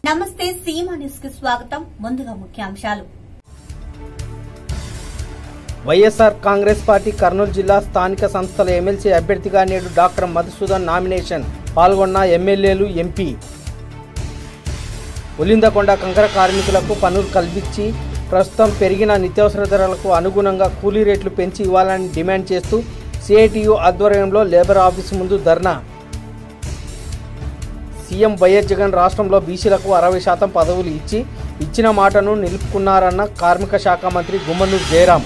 నమస్తే సీమా న్యూస్ కి స్వాగతం ముందుగా ముఖ్యాంశాలు వైఎస్ఆర్ కాంగ్రెస్ పార్టీ కర్నూలు జిల్లా స్థానిక సంస్థల ఎమ్మెల్సీ అభ్యర్థిగా నేడు డాక్టర్ మధుసూదన్ నామినేషన్ పాల్గొన్న ఎమ్మెల్యేలు ఎంపీ ఉలిందకొండ కంకర కార్మికులకు పనులు కల్పించి ప్రస్తుతం పెరిగిన నిత్యావసర ధరలకు అనుగుణంగా కూలీ రేట్లు పెంచి ఇవ్వాలని డిమాండ్ చేస్తూ సిఐటియు ఆధ్వర్యంలో లేబర్ ఆఫీసు ముందు ధర్నా సీఎం వైఎస్ జగన్ రాష్ట్రంలో బీసీలకు అరవై శాతం పదవులు ఇచ్చి ఇచ్చిన మాటను నిలుపుకున్నారన్న కార్మిక శాఖ మంత్రి గుమ్మనూరు జయరాం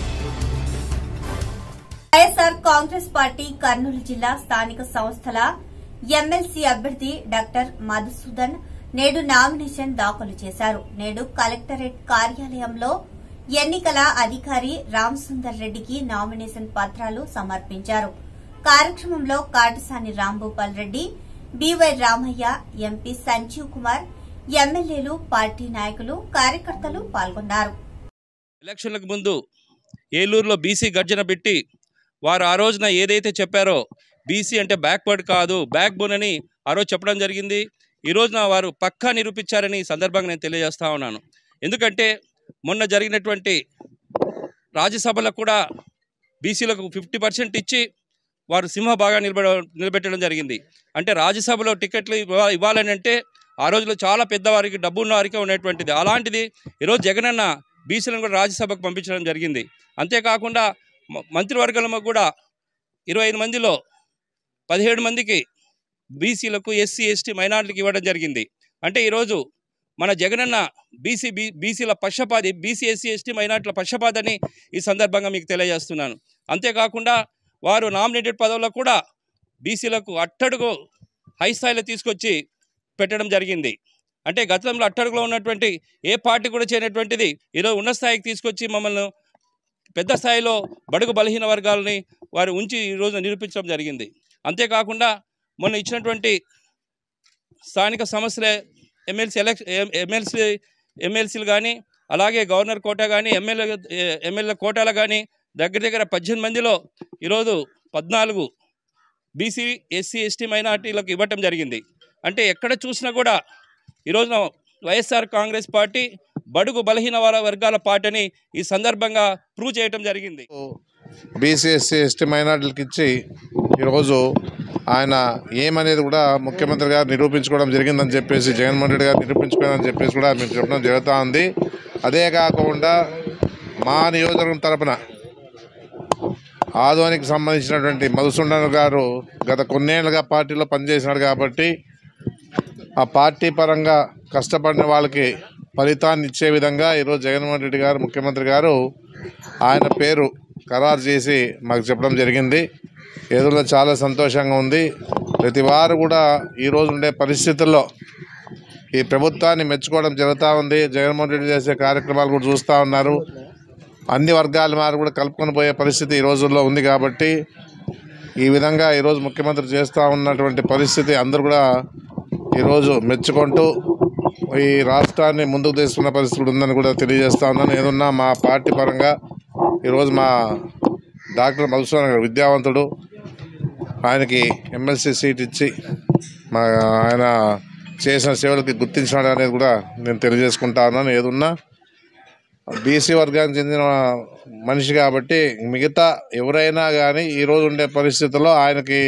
వైఎస్ఆర్ కాంగ్రెస్ పార్టీ కర్నూలు జిల్లా స్థానిక సంస్థల ఎమ్మెల్సీ అభ్యర్థి డాక్టర్ మధుసూదన్ నేడు నామినేషన్ దాఖలు చేశారు నేడు కలెక్టరేట్ కార్యాలయంలో ఎన్నికల అధికారి రామ్ సుందర్ రెడ్డికి నామినేషన్ పత్రాలు సమర్పించారు కార్యక్రమంలో కాటసాని రాంభూపాల్ రెడ్డి బీవై రామయ్య ఎంపీ సంజీవ్ కుమార్ ఎమ్మెల్యేలు పార్టీ నాయకులు కార్యకర్తలు పాల్గొన్నారు ఎలక్షన్లకు ముందు ఏలూరులో బీసీ గర్జన పెట్టి వారు ఆ రోజున ఏదైతే చెప్పారో బీసీ అంటే బ్యాక్వర్డ్ కాదు బ్యాక్ బోన్ అని ఆ రోజు చెప్పడం జరిగింది ఈ రోజున వారు పక్కా నిరూపించారని ఈ సందర్భంగా నేను తెలియజేస్తా ఉన్నాను ఎందుకంటే మొన్న జరిగినటువంటి రాజ్యసభలో కూడా బీసీలకు ఫిఫ్టీ పర్సెంట్ ఇచ్చి వారు సింహభాగా నిలబడ నిలబెట్టడం జరిగింది అంటే రాజ్యసభలో టికెట్లు ఇవ్వ- ఇవ్వాలని అంటే ఆ రోజుల్లో చాలా పెద్దవారికి డబ్బు ఉన్న వారికి ఉన్నటువంటిది అలాంటిది ఈరోజు జగనన్న బీసీలను కూడా రాజ్యసభకు పంపించడం జరిగింది అంతేకాకుండా మ- మంత్రివర్గంలో కూడా ఇరవై ఐదు మందిలో పదిహేడు మందికి బీసీలకు ఎస్సీ ఎస్టీ మైనార్టీలకు ఇవ్వడం జరిగింది అంటే ఈరోజు మన జగనన్న బీసీ బీ బీసీల పక్షపాతి బీసీ ఎస్సీ ఎస్టీ మైనార్టీల పక్షపాతని ఈ సందర్భంగా మీకు తెలియజేస్తున్నాను అంతేకాకుండా వారు నామినేటెడ్ పదవుల్లో కూడా బీసీలకు అట్టడుగు హై స్థాయిలో తీసుకొచ్చి పెట్టడం జరిగింది అంటే గతంలో అట్టడుగులో ఉన్నటువంటి ఏ పార్టీ కూడా చేయనటువంటిది ఈరోజు ఉన్న స్థాయికి తీసుకొచ్చి మమ్మల్ని పెద్ద స్థాయిలో బడుగు బలహీన వర్గాలని వారు ఉంచి ఈరోజు నిరూపించడం జరిగింది అంతేకాకుండా మొన్న ఇచ్చినటువంటి స్థానిక సంస్థలే ఎమ్మెల్సీ ఎలక్షన్ ఎమ్మెల్సీ ఎమ్మెల్సీలు కానీ అలాగే గవర్నర్ కోటా కానీ ఎమ్మెల్యే ఎమ్మెల్యే కోటాలు కానీ దగ్గర దగ్గర పద్దెనిమిది మందిలో ఈరోజు పద్నాలుగు బీసీ ఎస్సీ ఎస్టీ మైనార్టీలకు ఇవ్వటం జరిగింది అంటే ఎక్కడ చూసినా కూడా ఈరోజున వైఎస్ఆర్ కాంగ్రెస్ పార్టీ బడుగు బలహీన వర్గాల వర్గాల పార్టీని ఈ సందర్భంగా ప్రూవ్ చేయటం జరిగింది బీసీ ఎస్సీ ఎస్టీ మైనార్టీలకు ఇచ్చి ఈరోజు ఆయన ఏమనేది కూడా ముఖ్యమంత్రి గారు నిరూపించుకోవడం జరిగిందని చెప్పేసి జగన్మోహన్ రెడ్డి గారు నిరూపించుకోవాలని చెప్పేసి కూడా మేము చెప్పడం జరుగుతూ ఉంది అదే కాకుండా మా నియోజకవర్గం తరపున ఆదోనికి సంబంధించినటువంటి మధుసూదన్ గారు గత కొన్నేళ్లుగా పార్టీలో పనిచేసినాడు కాబట్టి ఆ పార్టీ పరంగా కష్టపడిన వాళ్ళకి ఫలితాన్ని ఇచ్చే విధంగా ఈరోజు జగన్మోహన్ రెడ్డి గారు ముఖ్యమంత్రి గారు ఆయన పేరు ఖరారు చేసి మాకు చెప్పడం జరిగింది ఏదో చాలా సంతోషంగా ఉంది ప్రతి వారు కూడా ఈరోజు ఉండే పరిస్థితుల్లో ఈ ప్రభుత్వాన్ని మెచ్చుకోవడం జరుగుతూ ఉంది జగన్మోహన్ రెడ్డి చేసే కార్యక్రమాలు కూడా చూస్తూ ఉన్నారు అన్ని వర్గాల వారు కూడా కలుపుకొని పోయే పరిస్థితి ఈ రోజుల్లో ఉంది కాబట్టి ఈ విధంగా ఈరోజు ముఖ్యమంత్రి చేస్తూ ఉన్నటువంటి పరిస్థితి అందరూ కూడా ఈరోజు మెచ్చుకుంటూ ఈ రాష్ట్రాన్ని ముందుకు తీసుకున్న పరిస్థితి కూడా ఉందని కూడా తెలియజేస్తా ఉన్నాను ఏదన్నా మా పార్టీ పరంగా ఈరోజు మా డాక్టర్ మధుసూదన్ గారు విద్యావంతుడు ఆయనకి ఎమ్మెల్సీ సీట్ ఇచ్చి మా ఆయన చేసిన సేవలకి గుర్తించినాడు అనేది కూడా నేను తెలియజేసుకుంటా ఉన్నాను ఏదున్నా బీసీ వర్గానికి చెందిన మనిషి కాబట్టి మిగతా ఎవరైనా కానీ ఈరోజు ఉండే పరిస్థితుల్లో ఆయనకి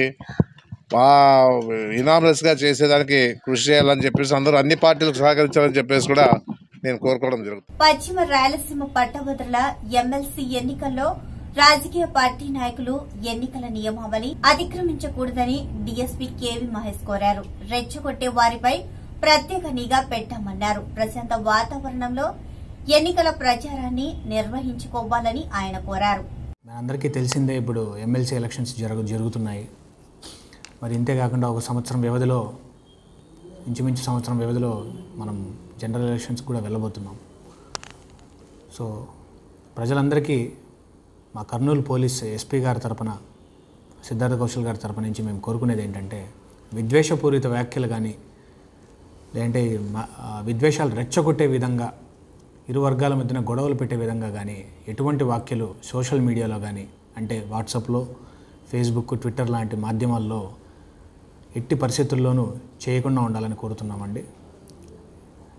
ఇనామరస్గా చేసేదానికి కృషి చేయాలని చెప్పేసి అందరూ అన్ని పార్టీలకు సహకరించాలని చెప్పేసి కూడా నేను కోరుకోవడం జరుగుతుంది పశ్చిమ రాయలసీమ పట్టభద్రుల ఎమ్మెల్సీ ఎన్నికల్లో రాజకీయ పార్టీ నాయకులు ఎన్నికల నియమావళి అతిక్రమించకూడదని డీఎస్పీ కేవీ మహేష్ కోరారు రెచ్చగొట్టే వారిపై ప్రత్యేక నిఘా పెట్టామన్నారు ప్రశాంత వాతావరణంలో ఎన్నికల ప్రచారాన్ని నిర్వహించుకోవాలని ఆయన కోరారు మనందరికీ తెలిసిందే ఇప్పుడు ఎమ్మెల్సీ ఎలక్షన్స్ జరుగు జరుగుతున్నాయి మరి ఇంతే కాకుండా ఒక సంవత్సరం వ్యవధిలో ఇంచుమించు సంవత్సరం వ్యవధిలో మనం జనరల్ ఎలక్షన్స్ కూడా వెళ్ళబోతున్నాం సో ప్రజలందరికీ మా కర్నూలు పోలీస్ ఎస్పీ గారి తరపున సిద్ధార్థ కౌశల్ గారి తరపు నుంచి మేము కోరుకునేది ఏంటంటే విద్వేషపూరిత వ్యాఖ్యలు కానీ లేదంటే మ- ఆ, విద్వేషాలు రెచ్చగొట్టే విధంగా ఇరు వర్గాల మధ్యన గొడవలు పెట్టే విధంగా కానీ ఎటువంటి వాక్యలు సోషల్ మీడియాలో కానీ అంటే వాట్సాప్లో ఫేస్బుక్ ట్విట్టర్ లాంటి మాధ్యమాల్లో ఎట్టి పరిస్థితుల్లోనూ చేయకుండా ఉండాలని కోరుతున్నామండి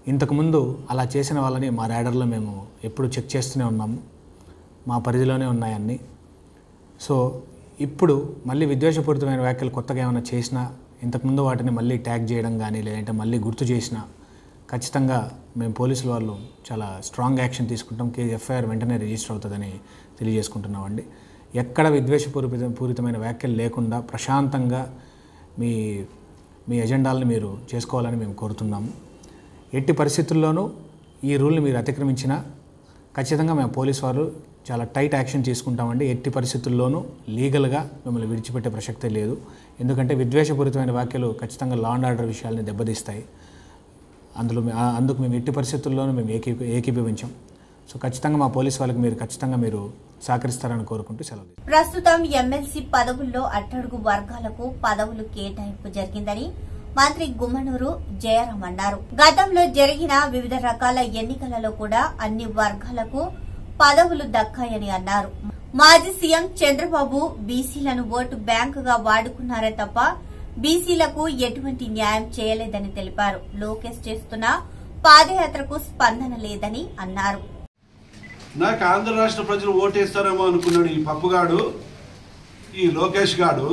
ఇంతకుముందు అలా చేసిన వాళ్ళని మా ర్యాడర్లో మేము ఎప్పుడు చెక్ చేస్తూనే ఉన్నాము మా పరిధిలోనే ఉన్నాయన్నీ సో ఇప్పుడు మళ్ళీ విద్వేషపూరితమైన వ్యాఖ్యలు కొత్తగా ఏమైనా చేసినా ఇంతకుముందు వాటిని మళ్ళీ ట్యాగ్ చేయడం కానీ లేదంటే మళ్ళీ గుర్తు చేసినా ఖచ్చితంగా మేము పోలీసుల వాళ్ళు చాలా స్ట్రాంగ్ యాక్షన్ తీసుకుంటాం కే ఎఫ్ఐఆర్ వెంటనే రిజిస్టర్ అవుతుందని తెలియజేసుకుంటున్నామండి ఎక్కడ విద్వేషపూరిత పూరితమైన వ్యాఖ్యలు లేకుండా ప్రశాంతంగా మీ మీ ఎజెండాలను మీరు చేసుకోవాలని మేము కోరుతున్నాము ఎట్టి పరిస్థితుల్లోనూ ఈ రూల్ని మీరు అతిక్రమించినా ఖచ్చితంగా మేము పోలీస్ వారు చాలా టైట్ యాక్షన్ తీసుకుంటామండి ఎట్టి పరిస్థితుల్లోనూ లీగల్గా మిమ్మల్ని విడిచిపెట్టే ప్రసక్తే లేదు ఎందుకంటే విద్వేషపూరితమైన వ్యాఖ్యలు ఖచ్చితంగా లా అండ్ ఆర్డర్ విషయాల్ని దెబ్బతీస్తాయి అందులో మే- ఆ- అందుకు మేము ఎట్టి పరిస్థితుల్లోనూ మేము ఏకీ ఏకీభవించాం సో ఖచ్చితంగా మా పోలీస్ వాళ్ళకి మీరు ఖచ్చితంగా మీరు సహకరిస్తారని కోరుకుంటూ సెలవు తీసుకుంటాం. ప్రస్తుతం ఎమ్మెల్సీ పదవుల్లో అట్టడుగు వర్గాలకు పదవులు కేటాయింపు జరిగిందని మంత్రి గుమ్మనూరు జయరాం అన్నారు గతంలో జరిగిన వివిధ రకాల ఎన్నికలలో కూడా అన్ని వర్గాలకు పదవులు దక్కాయని అన్నారు మాజీ సీఎం చంద్రబాబు బీసీలను ఓటు బ్యాంకుగా వాడుకున్నారే తప్ప బీసీలకు ఎటువంటి న్యాయం చేయలేదని తెలిపారు లోకేష్ చేస్తున్న పాదయాత్రకు స్పందన లేదని అన్నారు నాకు ఆంధ్ర రాష్ట్ర ప్రజలు ఓటేస్తారేమో అనుకున్నాడు ఈ పప్పుగాడు ఈ లోకేష్ గాడు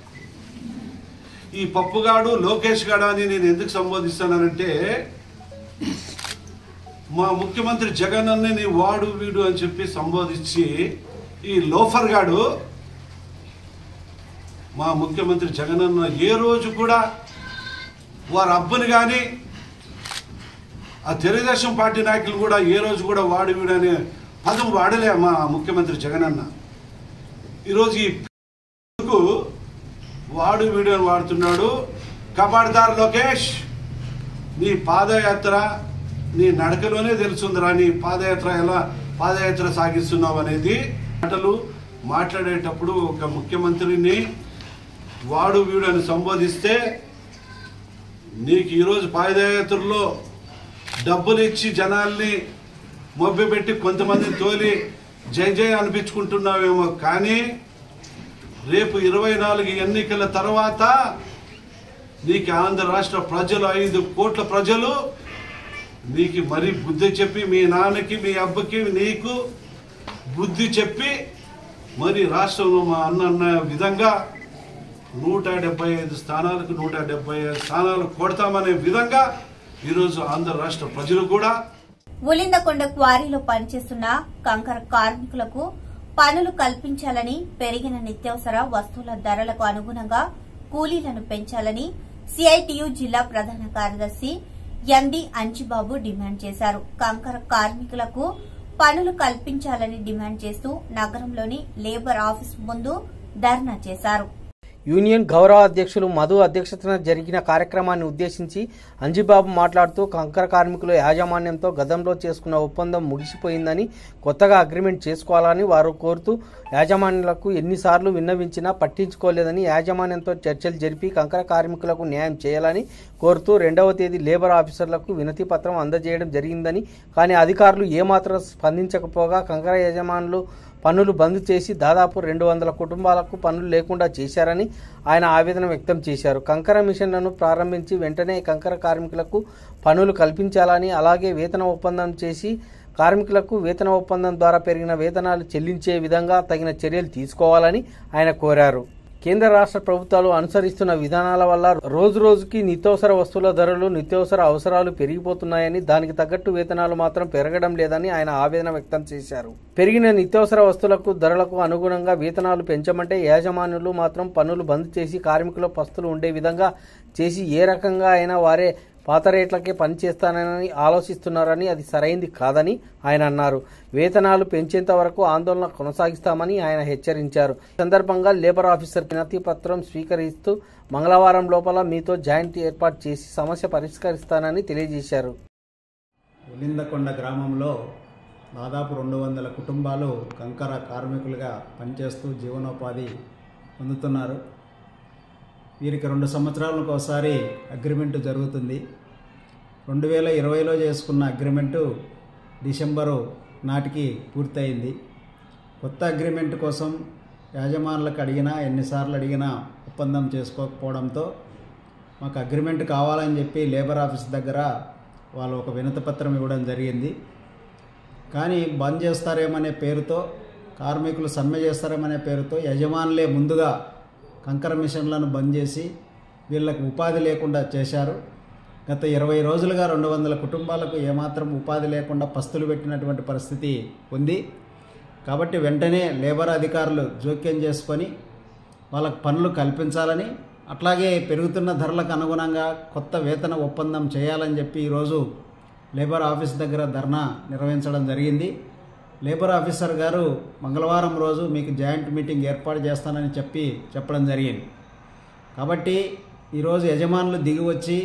ఈ పప్పుగాడు లోకేష్ గాడు అని నేను ఎందుకు సంబోధిస్తానంటే మా ముఖ్యమంత్రి జగన్ అన్నని వాడు వీడు అని చెప్పి సంబోధించి ఈ లోఫర్ గాడు మా ముఖ్యమంత్రి జగన్ అన్న ఏ రోజు కూడా వారి అబ్బని కానీ ఆ తెలుగుదేశం పార్టీ నాయకులు కూడా ఏ రోజు కూడా వాడు వీడు అనే పదం వాడలే మా ముఖ్యమంత్రి జగన్ అన్న ఈరోజు ఈ కు వాడు వీడు అని వాడుతున్నాడు కబాడ్దార్ లోకేష్ నీ పాదయాత్ర నీ నడకలోనే తెలుసుందిరా నీ పాదయాత్ర ఎలా పాదయాత్ర సాగిస్తున్నావు అనేది మాటలు మాట్లాడేటప్పుడు ఒక ముఖ్యమంత్రిని వాడు వీడు అని సంబోధిస్తే నీకు ఈరోజు పాదయాత్రలో డబ్బులు ఇచ్చి జనాల్ని మొబ్బెపెట్టి కొంతమందిని తోలి జై జై అనిపించుకుంటున్నావేమో కానీ రేపు ఇరవై నాలుగు ఎన్నికల తర్వాత నీకు ఆంధ్ర రాష్ట్ర ప్రజలు ఐదు కోట్ల ప్రజలు నీకు మరి బుద్ధి చెప్పి మీ నాన్నకి మీ అబ్బకి నీకు బుద్ధి చెప్పి మరి రాష్ట్రంలో మా అన్న అన్న విధంగా నూట డెబ్బై ఐదు స్థానాలకు నూట డెబ్బై ఐదు స్థానాలు కొడతామనే విధంగా ఈరోజు ఆంధ్ర రాష్ట్ర ప్రజలు కూడా ఉలిందకొండ క్వారీలో పనిచేస్తున్న కంకర కార్మికులకు పనులు కల్పించాలని పెరిగిన నిత్యావసర వస్తువుల ధరలకు అనుగుణంగా కూలీలను పెంచాలని సిఐటియు జిల్లా ప్రధాన కార్యదర్శి ఎండి అంచిబాబు డిమాండ్ చేశారు కంకర కార్మికులకు పనులు కల్పించాలని డిమాండ్ చేస్తూ నగరంలోని లేబర్ ఆఫీస్ ముందు ధర్నా చేశారు యూనియన్ గౌరవ అధ్యక్షులు మధు అధ్యక్షతన జరిగిన కార్యక్రమాన్ని ఉద్దేశించి అంజిబాబు మాట్లాడుతూ కంకర కార్మికుల యాజమాన్యంతో గతంలో చేసుకున్న ఒప్పందం ముగిసిపోయిందని కొత్తగా అగ్రిమెంట్ చేసుకోవాలని వారు కోరుతూ యాజమాన్యులకు ఎన్నిసార్లు విన్నవించినా పట్టించుకోలేదని యాజమాన్యంతో చర్చలు జరిపి కంకర కార్మికులకు న్యాయం చేయాలని కోరుతూ రెండవ తేదీ లేబర్ ఆఫీసర్లకు వినతి పత్రం అందజేయడం జరిగిందని కానీ అధికారులు ఏమాత్రం స్పందించకపోగా కంకర యజమానులు పనులు బంద్ చేసి దాదాపు రెండు వందల కుటుంబాలకు పనులు లేకుండా చేశారని ఆయన ఆవేదన వ్యక్తం చేశారు కంకర మిషన్లను ప్రారంభించి వెంటనే కంకర కార్మికులకు పనులు కల్పించాలని అలాగే వేతన ఒప్పందం చేసి కార్మికులకు వేతన ఒప్పందం ద్వారా పెరిగిన వేతనాలు చెల్లించే విధంగా తగిన చర్యలు తీసుకోవాలని ఆయన కోరారు కేంద్ర రాష్ట్ర ప్రభుత్వాలు అనుసరిస్తున్న విధానాల వల్ల రోజు రోజుకి నిత్యావసర వస్తువుల ధరలు నిత్యావసర అవసరాలు పెరిగిపోతున్నాయని దానికి తగ్గట్టు వేతనాలు మాత్రం పెరగడం లేదని ఆయన ఆవేదన వ్యక్తం చేశారు పెరిగిన నిత్యావసర వస్తువులకు ధరలకు అనుగుణంగా వేతనాలు పెంచమంటే యాజమాన్యులు మాత్రం పనులు బంద్ చేసి కార్మికుల పస్తులు ఉండే విధంగా చేసి ఏ రకంగా అయినా వారే పాత రేట్లకే పనిచేస్తానని ఆలోచిస్తున్నారని అది సరైంది కాదని ఆయన అన్నారు వేతనాలు పెంచేంత వరకు ఆందోళన కొనసాగిస్తామని ఆయన హెచ్చరించారు ఈ సందర్భంగా లేబర్ ఆఫీసర్ వినతి పత్రం స్వీకరిస్తూ మంగళవారం లోపల మీతో జాయింట్ ఏర్పాటు చేసి సమస్య పరిష్కరిస్తానని తెలియజేశారు ఉలిందకొండ గ్రామంలో దాదాపు రెండు వందల కుటుంబాలు కంకర కార్మికులుగా పనిచేస్తూ జీవనోపాధి పొందుతున్నారు వీరికి రెండు సంవత్సరాలకు ఒకసారి అగ్రిమెంటు జరుగుతుంది రెండు వేల ఇరవైలో చేసుకున్న అగ్రిమెంటు డిసెంబరు నాటికి పూర్తయింది కొత్త అగ్రిమెంట్ కోసం యాజమానులకు అడిగినా ఎన్నిసార్లు అడిగినా ఒప్పందం చేసుకోకపోవడంతో మాకు అగ్రిమెంట్ కావాలని చెప్పి లేబర్ ఆఫీస్ దగ్గర వాళ్ళు ఒక వినతిపత్రం ఇవ్వడం జరిగింది కానీ బంద్ చేస్తారేమనే పేరుతో కార్మికులు సమ్మె చేస్తారేమనే పేరుతో యజమానులే ముందుగా కంకర మిషన్లను బంద్ చేసి వీళ్ళకి ఉపాధి లేకుండా చేశారు గత ఇరవై రోజులుగా రెండు వందల కుటుంబాలకు ఏమాత్రం ఉపాధి లేకుండా పస్తులు పెట్టినటువంటి పరిస్థితి ఉంది కాబట్టి వెంటనే లేబర్ అధికారులు జోక్యం చేసుకొని వాళ్ళకు పనులు కల్పించాలని అట్లాగే పెరుగుతున్న ధరలకు అనుగుణంగా కొత్త వేతన ఒప్పందం చేయాలని చెప్పి ఈరోజు లేబర్ ఆఫీస్ దగ్గర ధర్నా నిర్వహించడం జరిగింది లేబర్ ఆఫీసర్ గారు మంగళవారం రోజు మీకు జాయింట్ మీటింగ్ ఏర్పాటు చేస్తానని చెప్పి చెప్పడం జరిగింది కాబట్టి ఈరోజు యజమానులు దిగి వచ్చి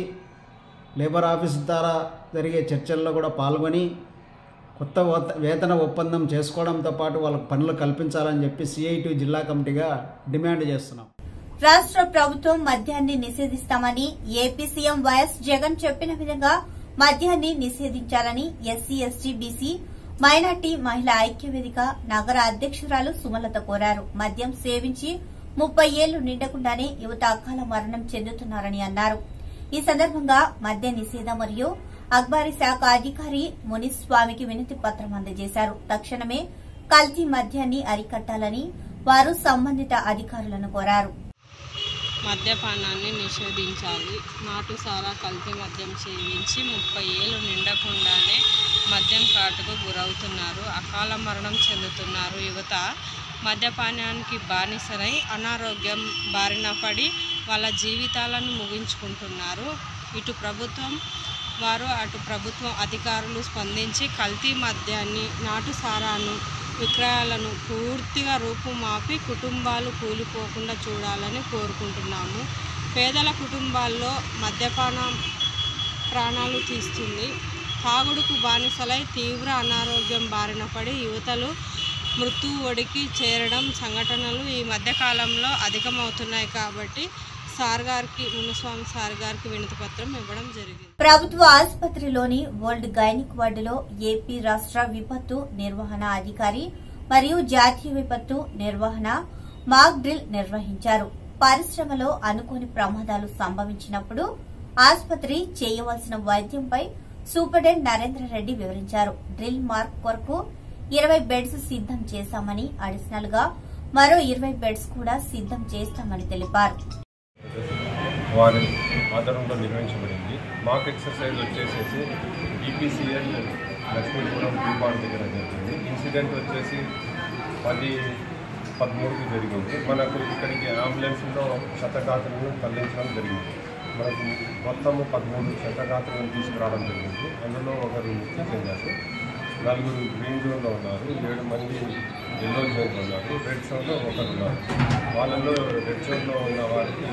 లేబర్ ఆఫీస్ ద్వారా జరిగే చర్చల్లో కూడా పాల్గొని కొత్త ఓత- వేతన ఒప్పందం చేసుకోవడంతో పాటు వాళ్ళకు పనులు కల్పించాలని చెప్పి సిఐటి జిల్లా కమిటీగా డిమాండ్ చేస్తున్నాం రాష్ట్ర ప్రభుత్వం మద్యాన్ని నిషేధిస్తామని ఏపీ సీఎం వైఎస్ జగన్ చెప్పిన విధంగా మద్యాన్ని నిషేధించాలని ఎస్సీ ఎస్టీ బీసీ మైనార్టీ మహిళా ఐక్యవేదిక నగర అధ్యక్షురాలు సుమలత కోరారు మద్యం సేవించి ముప్పై ఏళ్లు నిండకుండానే యువత అకాల మరణం చెందుతున్నారని అన్నారు ఈ సందర్భంగా మద్య నిషేధం మరియు అక్బారీ శాఖ అధికారి మునిస్వామికి వినతి పత్రం అందజేశారు తక్షణమే కల్తీ మద్యాన్ని అరికట్టాలని వారు సంబంధిత అధికారులను కోరారు మద్యపానాన్ని నిషేధించాలి నాటు సారా కల్తీ మద్యం సేవించి ముప్పై ఏళ్ళు నిండకుండానే మద్యం కాటుకు గురవుతున్నారు అకాల మరణం చెందుతున్నారు యువత మద్యపానానికి బానిసరై అనారోగ్యం బారిన పడి వాళ్ళ జీవితాలను ముగించుకుంటున్నారు ఇటు ప్రభుత్వం వారు అటు ప్రభుత్వం అధికారులు స్పందించి కల్తీ మద్యాన్ని నాటు సారాను విక్రయాలను పూర్తిగా రూపుమాపి కుటుంబాలు కూలిపోకుండా చూడాలని కోరుకుంటున్నాము పేదల కుటుంబాల్లో మద్యపానం ప్రాణాలు తీస్తుంది తాగుడుకు బానిసలై తీవ్ర అనారోగ్యం బారిన పడి యువతలు మృత్యు ఒడికి చేరడం సంఘటనలు ఈ మధ్యకాలంలో అధికమవుతున్నాయి కాబట్టి సార్ గారికి మునుస్వామి సార్ గారికి వినతి పత్రం ఇవ్వడం జరిగింది ప్రభుత్వ ఆసుపత్రిలోని వరల్డ్ గైనిక్ వార్డులో ఏపీ రాష్ట్ర విపత్తు నిర్వహణ అధికారి మరియు జాతీయ విపత్తు నిర్వహణ మాక్ డ్రిల్ నిర్వహించారు పరిశ్రమలో అనుకోని ప్రమాదాలు సంభవించినప్పుడు ఆసుపత్రి చేయవలసిన వైద్యంపై సూపరింటెండెంట్ నరేంద్ర రెడ్డి వివరించారు డ్రిల్ మార్క్ కొరకు ఇరవై బెడ్స్ సిద్దం చేశామని అడిషనల్ గా మరో ఇరవై బెడ్స్ కూడా సిద్దం చేస్తామని తెలిపారు వారి ఆధ్వర్యంలో నిర్వహించబడింది మాక్ ఎక్సర్సైజ్ వచ్చేసేసి ఈపీసీఎల్ లక్ష్మీపురం భూపాల్ దగ్గర జరిగింది ఇన్సిడెంట్ వచ్చేసి పది పదమూడుకి జరిగింది మనకు ఇక్కడికి అంబులెన్స్లో శతగాత్రులను తరలించడం జరిగింది మనకు మొత్తము పదమూడు శతగాత్రులను తీసుకురావడం జరిగింది అందులో ఒకరు మృతి చెందారు నలుగురు గ్రీన్ జోన్లో ఉన్నారు ఏడు మంది ఎల్లో జోన్లో ఉన్నారు రెడ్ జోన్లో ఒకరు ఉన్నారు వాళ్ళలో రెడ్ జోన్లో ఉన్న వారికి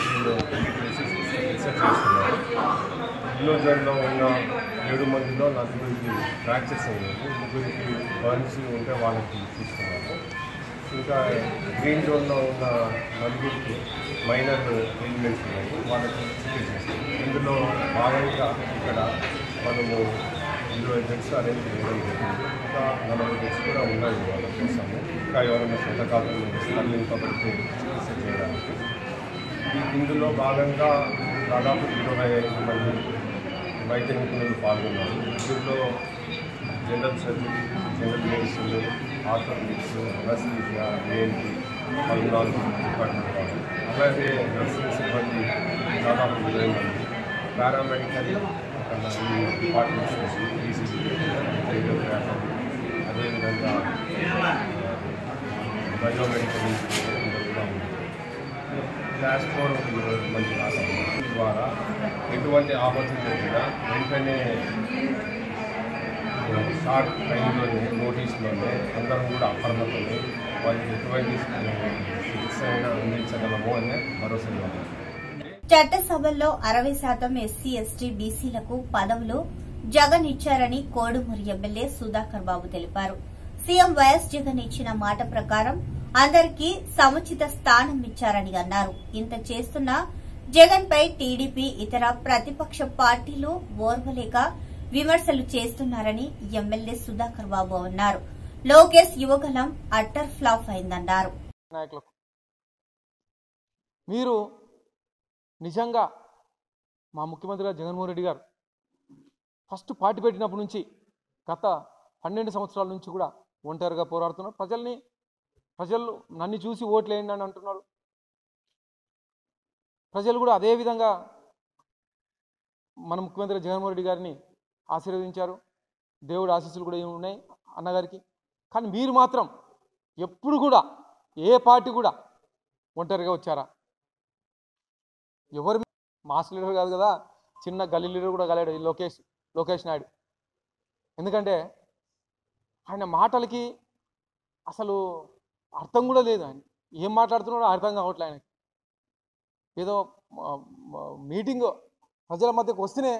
ఎక్సెప్ట్ చేస్తున్నారు ఎల్లో జోన్లో ఉన్న ఏడు మందిలో నలుగురికి ఫ్రాక్చర్స్ అయ్యాయి ముగ్గురికి బర్న్స్ ఉంటే వాళ్ళకి తీసుకున్నారు ఇంకా గ్రీన్ జోన్లో ఉన్న నలుగురికి మైనర్ ఎలిమెంట్స్ ఉన్నాయి వాళ్ళకి చికిత్స చేస్తాం ఇందులో భాగంగా ఇక్కడ మనము ఇరవై బెడ్స్ అరేంజ్ చేయడం జరిగింది ఇంకా నలభై బెడ్స్ కూడా ఉన్నాయి వాళ్ళ కోసము ఇంకా ఎవరైనా శతకాలను తరలింపబడితే చికిత్స చేయడానికి ఈ- ఇందులో భాగంగా దాదాపు ఇరవై ఐదు మంది వైద్య నిపుణులు పాల్గొన్నారు ఇందులో general surgery general medicine orthopaedics anaesthesia ENT pulmonology department వాళ్ళు అలాగే నర్సింగ్ సిబ్బంది దాదాపు ఇరవై మంది పారామెడికల్ ఒక ఈ డిపార్ట్మెంట్స్ నుంచి ఈసీజీ రేడియోగ్రాఫర్ అదేవిధంగా బయోమెడికల్ ఇంజనీర్ అందరూ కూడా ఉన్నారు క్లాస్ ఫోర్ ఒక ఇరవై మంది రావాలి ద్వారా ఎటువంటి ఆపత్తి జరిగినా వెంటనే షార్ట్ టైంలోనే నోటీస్లోనే అందరం కూడా అప్రమత్తమై వాళ్ళకి ఎటువంటి చికిత్స అయినా అందించగలము అనే భరోసా ఇవ్వాలి చట్టసభల్లో అరవై శాతం ఎస్సీ ఎస్టీ బీసీలకు పదవులు జగన్ ఇచ్చారని కోడుమూరి ఎమ్మెల్యే సుధాకర్ బాబు తెలిపారు సీఎం వైఎస్ జగన్ ఇచ్చిన మాట ప్రకారం అందరికీ సముచిత స్థానం ఇచ్చారని అన్నారు ఇంత చేస్తున్న జగన్ పై టీడీపీ ఇతర ప్రతిపక్ష పార్టీలు ఓర్వలేక విమర్శలు చేస్తున్నారని ఎమ్మెల్యే సుధాకర్ బాబు అన్నారు లోకేష్ యువగలం అట్టర్ ఫ్లాప్ అయిందన్నారు నాయకులకు మీరు నిజంగా మా ముఖ్యమంత్రి గారు జగన్మోహన్ రెడ్డి గారు ఫస్ట్ పార్టీ పెట్టినప్పటి నుంచి గత పన్నెండు సంవత్సరాల నుంచి కూడా ఒంటరిగా పోరాడుతున్నారు ప్రజల్ని ప్రజలు నన్ను చూసి ఓట్లేయండి అని అంటున్నారు ప్రజలు కూడా అదే విధంగా మన ముఖ్యమంత్రి జగన్మోహన్ రెడ్డి గారిని ఆశీర్వదించారు దేవుడు ఆశీస్సులు కూడా ఉన్నాయి అన్నగారికి కానీ మీరు మాత్రం ఎప్పుడు కూడా ఏ పార్టీ కూడా ఒంటరిగా వచ్చారా ఎవరు మాస్ లీడర్ కాదు కదా చిన్న గల్లీ లీడర్ కూడా గలాడు ఈ లోకేష్ లోకేష్ నాయుడు ఎందుకంటే ఆయన మాటలకి అసలు అర్థం కూడా లేదు ఆయన ఏం మాట్లాడుతున్నాడో అర్థం కావట్లే ఆయనకి ఏదో మీటింగ్ ప్రజల మధ్యకు వస్తేనే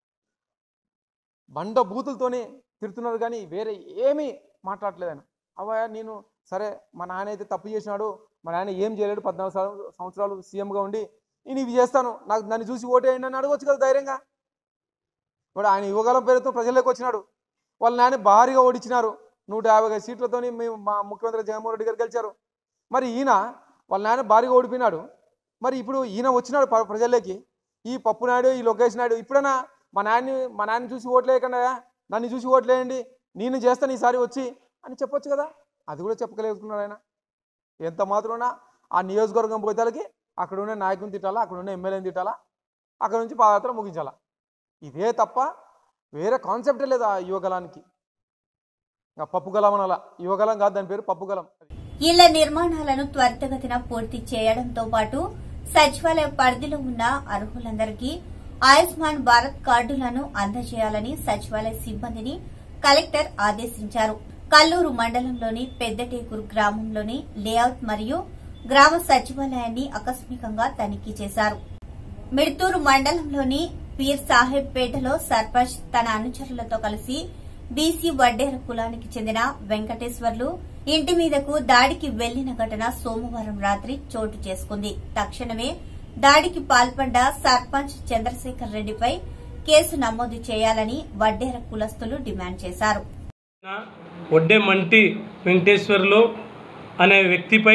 బండ బూతులతోనే తిడుతున్నారు కానీ వేరే ఏమీ మాట్లాడట్లేదు ఆయన అవయా నేను సరే మా నాన్న అయితే తప్పు చేసినాడు మా నాన్న ఏం చేయలేడు పద్నాలుగు సంవ- సంవత్సరాలు సీఎంగా ఉండి నేను ఇవి చేస్తాను నాకు నన్ను చూసి ఓటేయండి అని అడగొచ్చు కదా ధైర్యంగా ఇప్పుడు ఆయన యువగలం పేరుతో ప్రజల్లోకి వచ్చినాడు వాళ్ళ నాన్న భారీగా ఓడించినారు నూట యాభై ఐదు సీట్లతోని మేము మా ముఖ్యమంత్రి జగన్మోహన్ రెడ్డి గారు గెలిచారు మరి ఈయన వాళ్ళ నాన్న భారీగా ఓడిపోయినాడు మరి ఇప్పుడు ఈయన వచ్చినాడు ప్ర- ప్రజల్లోకి ఈ పప్పు నాయుడు ఈ లోకేష్ నాయుడు ఇప్పుడైనా మా నాన్ని మా నాన్న చూసి ఓట్లేయకుండా నన్ను చూసి ఓట్లేయండి నేను చేస్తాను ఈసారి వచ్చి అని చెప్పొచ్చు కదా అది కూడా చెప్పగలుగుతున్నాడు ఆయన ఎంత మాత్రమైనా ఆ నియోజకవర్గం పోతాలకి అక్కడ ఉన్న నాయకుని తిట్టాలా అక్కడ ఉన్న ఎమ్మెల్యేని తిట్టాలా అక్కడ నుంచి పాదయాత్ర ముగించాలా ఇదే తప్ప వేరే కాన్సెప్టే లేదు ఆ యువగలానికి ఇంకా పప్పు గలం అనాల యువగలం కాదు దాని పేరు పప్పు గలం ఇళ్ల నిర్మాణాలను త్వరితగతిన పూర్తి చేయడంతో పాటు సచివాలయ పరిధిలో ఉన్న అర్హులందరికీ ఆయుష్మాన్ భారత్ కార్డులను అందజేయాలని సచివాలయ సిబ్బందిని కలెక్టర్ ఆదేశించారు కల్లూరు మండలంలోని పెద్దటేకూరు గ్రామంలోని లేఅవుట్ మరియు గ్రామ సచివాలయాన్ని ఆకస్మికంగా తనిఖీ చేశారు మిడ్తూరు మండలంలోని పీర్ సాహెబ్ పేటలో సర్పంచ్ తన అనుచరులతో కలిసి బీసీ వడ్డేర కులానికి చెందిన వెంకటేశ్వర్లు ఇంటి మీదకు దాడికి వెళ్లిన ఘటన సోమవారం రాత్రి చోటు చేసుకుంది తక్షణమే దాడికి పాల్పడ్డ సర్పంచ్ చంద్రశేఖర్ రెడ్డిపై కేసు నమోదు చేయాలని వడ్డేర కులస్తులు డిమాండ్ చేశారు ఒడ్డే మంటి వెంకటేశ్వర్లు అనే వ్యక్తిపై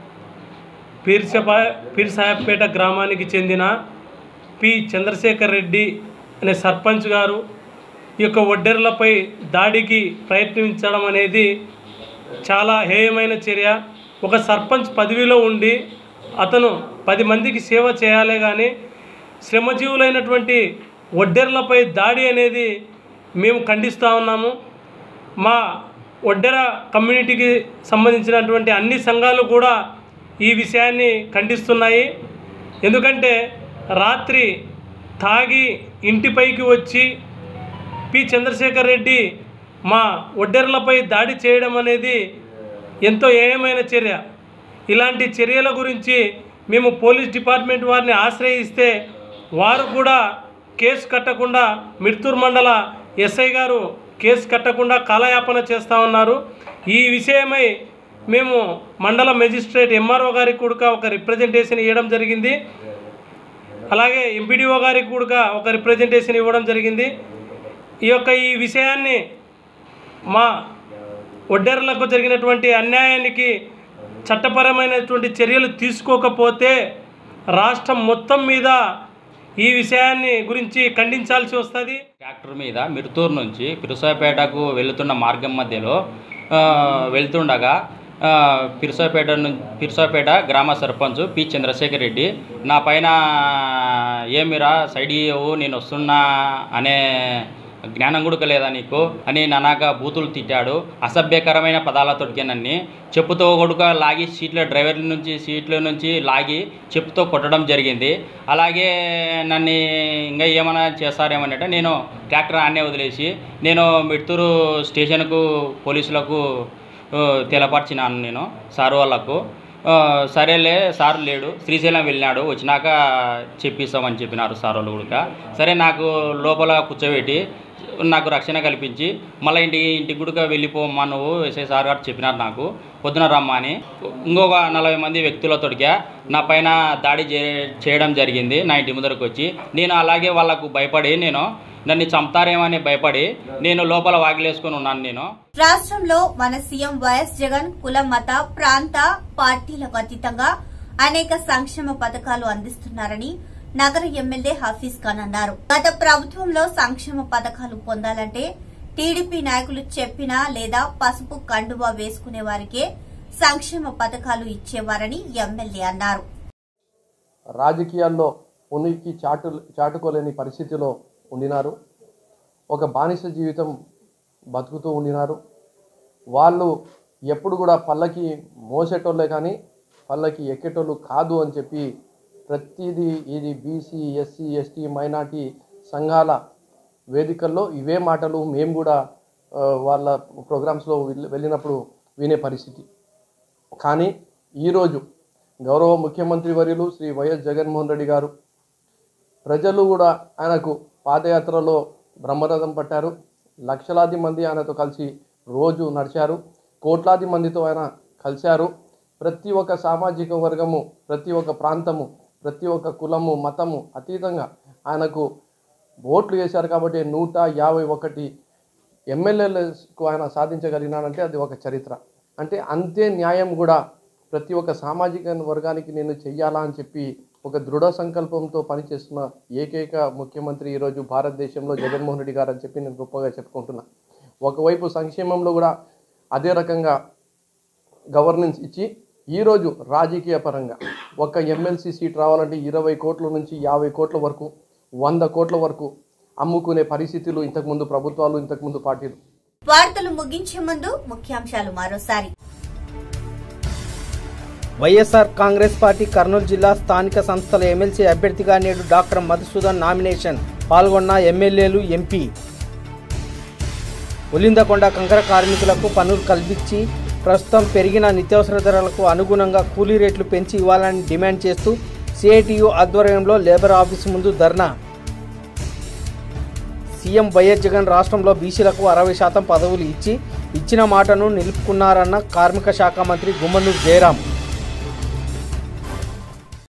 పీర్సపా పీర్ సాహెబ్పేట గ్రామానికి చెందిన పి చంద్రశేఖర్ రెడ్డి అనే సర్పంచ్ గారు ఈ యొక్క ఒడ్డెర్లపై దాడికి ప్రయత్నించడం అనేది చాలా హేయమైన చర్య ఒక సర్పంచ్ పదవిలో ఉండి అతను పది మందికి సేవ చేయాలే కానీ శ్రమజీవులైనటువంటి ఒడ్డెర్లపై దాడి అనేది మేము ఖండిస్తూ ఉన్నాము మా ఒడ్డెర కమ్యూనిటీకి సంబంధించినటువంటి అన్ని సంఘాలు కూడా ఈ విషయాన్ని ఖండిస్తున్నాయి ఎందుకంటే రాత్రి తాగి ఇంటిపైకి వచ్చి పి చంద్రశేఖర్ రెడ్డి మా ఒడ్డెర్లపై దాడి చేయడం అనేది ఎంతో ఏయమైన చర్య ఇలాంటి చర్యల గురించి మేము పోలీస్ డిపార్ట్మెంట్ వారిని ఆశ్రయిస్తే వారు కూడా కేసు కట్టకుండా మిడ్తూర్ మండల ఎస్ఐ గారు కేసు కట్టకుండా కాలయాపన చేస్తూ ఉన్నారు ఈ విషయమై మేము మండల మెజిస్ట్రేట్ ఎంఆర్ఓ గారికి కూడా ఒక రిప్రజెంటేషన్ ఇవ్వడం జరిగింది అలాగే ఎంపీడీఓ గారికి కూడా ఒక రిప్రజెంటేషన్ ఇవ్వడం జరిగింది ఈ యొక్క ఈ విషయాన్ని మా ఒడ్డెర్లకు జరిగినటువంటి అన్యాయానికి చట్టపరమైనటువంటి చర్యలు తీసుకోకపోతే రాష్ట్రం మొత్తం మీద ఈ విషయాన్ని గురించి ఖండించాల్సి వస్తుంది ట్రాక్టర్ మీద మిరుతూరు నుంచి పిరుసాపేటకు వెళుతున్న మార్గం మధ్యలో ఆ, వెళ్తుండగా ఆ, పిరుసాపేట నుంచి పిరుసాపేట గ్రామ సర్పంచ్ పి చంద్రశేఖర్ రెడ్డి నా పైన ఏమిరా సైడ్ ఇయ్యవు నేను వస్తున్నా అనే జ్ఞానం కూడా లేదా నీకు అని నానాక బూతులు తిట్టాడు అసభ్యకరమైన పదాలతోటికే నన్ను చెప్పుతో కొడుక లాగి సీట్ల డ్రైవర్ల నుంచి సీట్ల నుంచి లాగి చెప్పుతో కొట్టడం జరిగింది అలాగే నన్ను ఇంకా ఏమైనా చేస్తారేమనంటే నేను ట్రాక్టర్ ఆన్నే వదిలేసి నేను మిడ్తూరు స్టేషన్కు పోలీసులకు ఆ, తెలపరిచినాను నేను సార్ వాళ్ళకు ఆ, సరేలే సార్ లేడు శ్రీశైలం వెళ్ళినాడు వచ్చినాక చెప్పిస్తామని చెప్పినారు సార్ వాళ్ళు కూడా సరే నాకు లోపల కూర్చోబెట్టి నాకు రక్షణ కల్పించి మళ్ళీ ఇంటికి ఇంటికి కూడా వెళ్ళిపోమ్మా నువ్వు ఎస్ఐ సార్ గారు చెప్పినారు నాకు పొద్దున రమ్మా అని ఇంకొక నలభై మంది వ్యక్తులతోటిగా నా పైన దాడి చే- చేయడం జరిగింది నా ఇంటి ముందరకు వచ్చి నేను అలాగే వాళ్ళకు భయపడి నేను నన్ను చంపుతారేమని భయపడి నేను లోపల వాకిలేసుకొని ఉన్నాను నేను రాష్ట్రంలో మన సీఎం వైఎస్ జగన్ కుల మత ప్రాంత పార్టీలకు అతీతంగా అనేక సంక్షేమ పథకాలు అందిస్తున్నారని నగర ఎమ్మెల్యే హఫీజ్ ఖాన్ అన్నారు గత ప్రభుత్వంలో సంక్షేమ పథకాలు పొందాలంటే టీడీపీ నాయకులు చెప్పినా లేదా పసుపు కండువా వేసుకునే వారికే సంక్షేమ పథకాలు ఇచ్చేవారని ఎమ్మెల్యే అన్నారు రాజకీయాల్లో ఉనికి చాటు చాటుకోలేని పరిస్థితిలో ఉండినారు ఒక బానిస జీవితం బతుకుతూ ఉండినారు వాళ్ళు ఎప్పుడు కూడా పల్లకి మోసేటోళ్ళే కానీ పల్లకి ఎక్కేటోళ్ళు కాదు అని చెప్పి ప్రతిదీ ఇది బీసీ ఎస్సీ ఎస్టీ మైనార్టీ సంఘాల వేదికల్లో ఇవే మాటలు మేము కూడా ఆ, వాళ్ళ ప్రోగ్రామ్స్లో వెళ్ళి- వెళ్ళినప్పుడు వినే పరిస్థితి కానీ ఈరోజు గౌరవ ముఖ్యమంత్రి వర్యులు శ్రీ వైఎస్ జగన్మోహన్ రెడ్డి గారు ప్రజలు కూడా ఆయనకు పాదయాత్రలో బ్రహ్మరథం పట్టారు లక్షలాది మంది ఆయనతో కలిసి రోజు నడిచారు కోట్లాది మందితో ఆయన కలిశారు ప్రతి ఒక్క సామాజిక వర్గము ప్రతి ఒక్క ప్రాంతము ప్రతి ఒక్క కులము మతము అతీతంగా ఆయనకు ఓట్లు వేశారు కాబట్టి నూట యాభై ఒకటి ఎమ్మెల్యేలకు ఆయన సాధించగలిగినాడంటే అది ఒక చరిత్ర అంటే అంతే న్యాయం కూడా ప్రతి ఒక్క సామాజిక వర్గానికి నేను చెయ్యాలా అని చెప్పి ఒక దృఢ సంకల్పంతో పనిచేస్తున్న ఏకైక ముఖ్యమంత్రి ఈరోజు భారతదేశంలో జగన్మోహన్ రెడ్డి గారు అని చెప్పి నేను గొప్పగా చెప్పుకుంటున్నా ఒకవైపు సంక్షేమంలో కూడా అదే రకంగా గవర్నెన్స్ ఇచ్చి ఈరోజు రాజకీయ పరంగా ఒక ఎమ్మెల్సీ సీట్ రావాలంటే ఇరవై కోట్ల నుంచి యాభై కోట్ల వరకు వంద కోట్ల వరకు అమ్ముకునే పరిస్థితులు ఇంతకుముందు ప్రభుత్వాలు ఇంతకుముందు పార్టీలు వార్తలు ముగించే ముందు ముఖ్యాంశాలు మరోసారి వైఎస్ఆర్ కాంగ్రెస్ పార్టీ కర్నూలు జిల్లా స్థానిక సంస్థల ఎమ్మెల్సీ అభ్యర్థిగా నేడు డాక్టర్ మధుసూదన్ నామినేషన్ పాల్గొన్న ఎమ్మెల్యేలు ఎంపీ ఒలిందకొండ కంకర కార్మికులకు పనులు కల్పించి ప్రస్తుతం పెరిగిన నిత్యావసర ధరలకు అనుగుణంగా కూలీ రేట్లు పెంచి ఇవ్వాలని డిమాండ్ చేస్తూ సిఐటియు ఆధ్వర్యంలో లేబర్ ఆఫీసు ముందు ధర్నా సీఎం వైఎస్ జగన్ రాష్ట్రంలో బీసీలకు అరవై శాతం పదవులు ఇచ్చి ఇచ్చిన మాటను నిలుపుకున్నారన్న కార్మిక శాఖ మంత్రి గుమ్మనూరు జయరాం